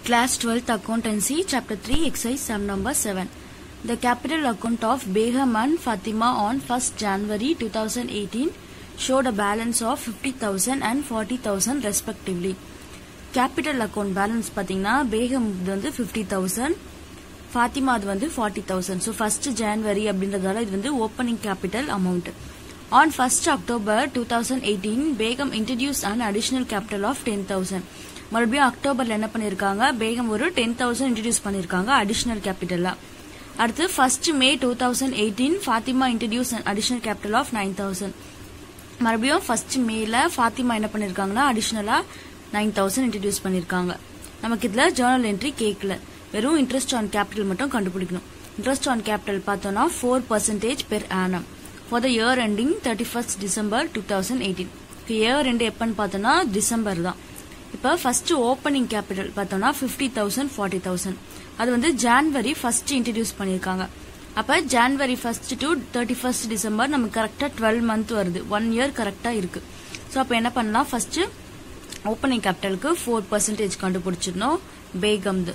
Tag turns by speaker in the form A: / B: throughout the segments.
A: Class 12th Accountancy, Chapter 3, Exercise Sum Number 7. The capital account of Beham and Fatima on 1st January 2018 showed a balance of 50,000 and 40,000 respectively. Capital account balance பார்த்தீங்கன்னா பேகம் இது வந்து fifty thousand Fatima அது வந்து forty thousand so first January அப்படின்றதால இது வந்து opening capital amount on first October two thousand eighteen Begum introduce an additional capital of ten thousand மறுபடியும் அக்டோபர்ல என்ன பண்ணிருக்காங்க பேகம் ஒரு டென் தௌசண்ட் இன்ட்ரடியூஸ் பண்ணிருக்காங்க அடிஷனல் கேபிட்டலா அடுத்து first May two thousand eighteen Fatima introduce an additional capital of nine thousand மறுபடியும் first மேல ஃபாத்திமா என்ன பண்ணிருக்காங்கன்னா அடிஷனலா நைன் தௌசண்ட் இன்ட்ரடியூஸ் பண்ணிருக்காங்க நமக்கு இதுல ஜேர்னல் என்ட்ரி கேட்கல வெறும் இன்ட்ரெஸ்ட் ஆன் கேபிட்டல் மட்டும் கண்டுபிடிக்கணும் இன்ட்ரெஸ்ட் ஆன் கேபிட்டல் பார்த்தோம்னா four percentage per annum for the year ending thirty first December two thousand eighteen year end எப்பன்னு பார்த்தோம்னா டிசம்பர் தான் இப்போ ஃபர்ஸ்ட் ஓப்பனிங் கேபிட்டல் பார்த்தோம்னா ஃபிஃப்டி தௌசண்ட் ஃபார்ட்டி தௌசண்ட் அது வந்து ஜான்வரி ஃபர்ஸ்ட் இன்ட்ரடியூஸ் பண்ணியிருக்காங்க அப்போ January first to thirty first December நமக்கு கரெக்டாக டுவெல் மந்த் வருது ஒன் இயர் கரெக்டாக இருக்கு ஸோ அப்போ என்ன பண்ணலாம் ஃபர்ஸ்ட் ஓப்பனிங் கேபிட்டலுக்கு ஃபோர் பர்சன்டேஜ் கண்டுபிடிச்சிடணும் பேகம்து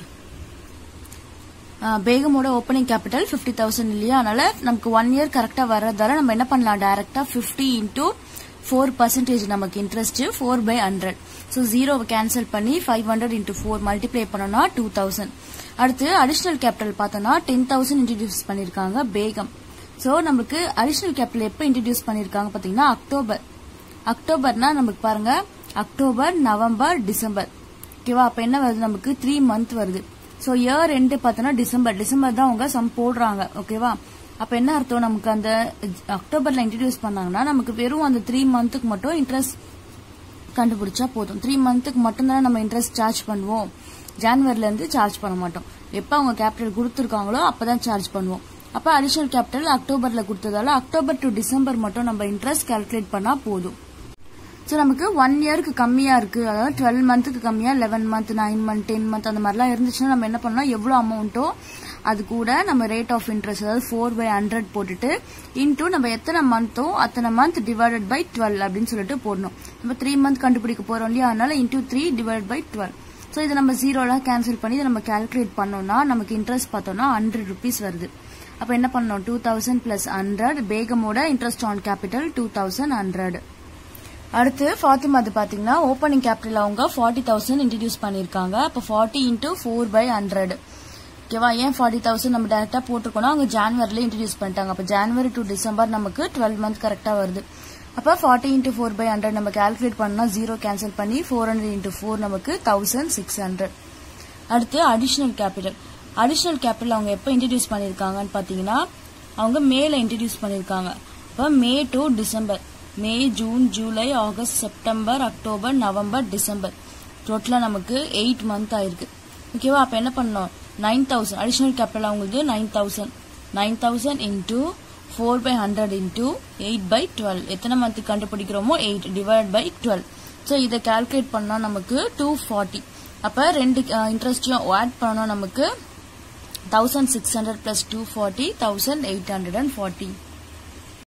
A: பேகமோட ஓப்பனிங் கேபிட்டல் ஃபிஃப்டி தௌசண்ட் இல்லையா அதனால நமக்கு ஒன் இயர் கரெக்டாக வர்றதால நம்ம என்ன பண்ணலாம் டைரக்டா ஃபிஃப்டி இன்டூ ஃபோர் பர்சன்டேஜ் நமக்கு interest four by hundred so ஜீரோவை கேன்சல் பண்ணி five hundred into four multiply பண்ணோம்னா டூ தௌசண்ட் அடுத்து அடிஷனல் கேபிட்டல் பார்த்தோம்னா டென் தௌசண்ட் இன்ட்ரடியூஸ் பண்ணிருக்காங்க பேகம் ஸோ நமக்கு அடிஷனல் கேபிட்டல் எப்போ இன்ட்ரடியூஸ் பண்ணிருக்காங்க பார்த்தீங்கன்னா அக்டோபர் அக்டோபர்னா நமக்கு பாருங்க அக்டோபர் நவம்பர் டிசம்பர் ஓகேவா அப்ப என்ன வருது நமக்கு த்ரீ மந்த் வருது ஸோ இயர் எண்டு பார்த்தோன்னா டிசம்பர் டிசம்பர் தான் அவங்க சம் போடுறாங்க ஓகேவா அப்ப என்ன அர்த்தம் நமக்கு அந்த அக்டோபர்ல இன்ட்ரடியூஸ் பண்ணாங்கன்னா நமக்கு வெறும் அந்த த்ரீ மந்த்துக்கு மட்டும் இன்ட்ரெஸ்ட் கண்டுபிடிச்சா போதும் த்ரீ மந்த்துக்கு மட்டும் தான் நம்ம இன்ட்ரெஸ்ட் சார்ஜ் பண்ணுவோம் ஜான்வரில இருந்து சார்ஜ் பண்ண மாட்டோம் எப்ப அவங்க கேபிட்டல் கொடுத்துருக்காங்களோ அப்பதான் சார்ஜ் பண்ணுவோம் அப்ப அடிஷனல் கேபிட்டல் அக்டோபர்ல கொடுத்ததால அக்டோபர் டு டிசம்பர் மட்டும் நம்ம இன்ட்ரெஸ்ட் கால்குலேட் பண்ணா போதும் ஸோ நமக்கு ஒன் இயருக்கு கம்மியா இருக்கு அதாவது டுவெல் மந்த்துக்கு கம்மியா eleven month nine month ten month அந்த மாதிரிலாம் இருந்துச்சுன்னா நம்ம என்ன பண்ணலாம் எவ்வளோ அமௌண்ட்டோ அது கூட நம்ம ரேட் ஆஃப் இன்ட்ரெஸ்ட் அதாவது ஃபோர் பை ஹண்ட்ரட் போட்டுட்டு இன்டூ நம்ம எத்தனை மந்த்தோ அத்தனை மந்த் டிவைடட் பை டுவெல் அப்படின்னு சொல்லிட்டு போடணும் நம்ம த்ரீ மந்த் கண்டுபிடிக்க போறோம் இல்லையா அதனால into three divide by twelve so இதை நம்ம ஜீரோலாம் கேன்சல் பண்ணி இதை நம்ம கால்குலேட் பண்ணோம்னா நமக்கு இன்ட்ரெஸ்ட் பார்த்தோம்னா ஹண்ட்ரட் ருபீஸ் வருது அப்போ என்ன பண்ணணும் டூ தௌசண்ட் பிளஸ் ஹண்ட்ரட் பேகமோட interest on capital two thousand hundred அடுத்து ஃபாத்திமா அது பாத்தீங்கன்னா ஓப்பனிங் கேபிட்டல் அவங்க ஃபார்ட்டி தௌசண்ட் இன்ட்ரடியூஸ் பண்ணிருக்காங்க அப்போ forty into four by hundred ஓகேவா ஏன் ஃபார்ட்டி தௌசண்ட் நம்ம டேரக்டா போட்டிருக்கோம்னா அவங்க ஜான்வரில இன்ட்ரடியூஸ் பண்ணிட்டாங்க அப்போ ஜான்வரி டு டிசம்பர் நமக்கு டுவெல் மந்த் கரெக்டா வருது அப்போ forty into four by hundred நம்ம கால்குலேட் பண்ணா ஜீரோ கேன்சல் பண்ணி ஃபோர் ஹண்ட்ரட் இன்டூ ஃபோர் நமக்கு தௌசண்ட் சிக்ஸ் ஹண்ட்ரட் அடுத்து அடிஷனல் கேபிட்டல் அடிஷனல் கேபிட்டல் அவங்க எப்போ இன்ட்ரடியூஸ் பண்ணிருக்காங்கன்னு பாத்தீங்கன்னா அவங்க மேல இன்ட்ரடியூஸ் பண்ணிருக்காங்க அப்போ May to December May June July August September October November December டோட்டலா நமக்கு எயிட் மந்த் ஆயிருக்கு ஓகேவா அப்ப என்ன பண்ணோம் நைன் தௌசண்ட் அடிஷனல் கேபிட்டல் அவங்களுக்கு nine thousand nine thousand into four by hundred into eight by twelve எத்தனை மந்த் கண்டுபிடிக்கிறோமோ eight divide by twelve so இதை கால்குலேட் பண்ணா நமக்கு டூ ஃபார்ட்டி அப்ப ரெண்டு இன்ட்ரெஸ்டையும் ஆட் பண்ணோம் நமக்கு thousand six hundred plus two forty thousand eight hundred and forty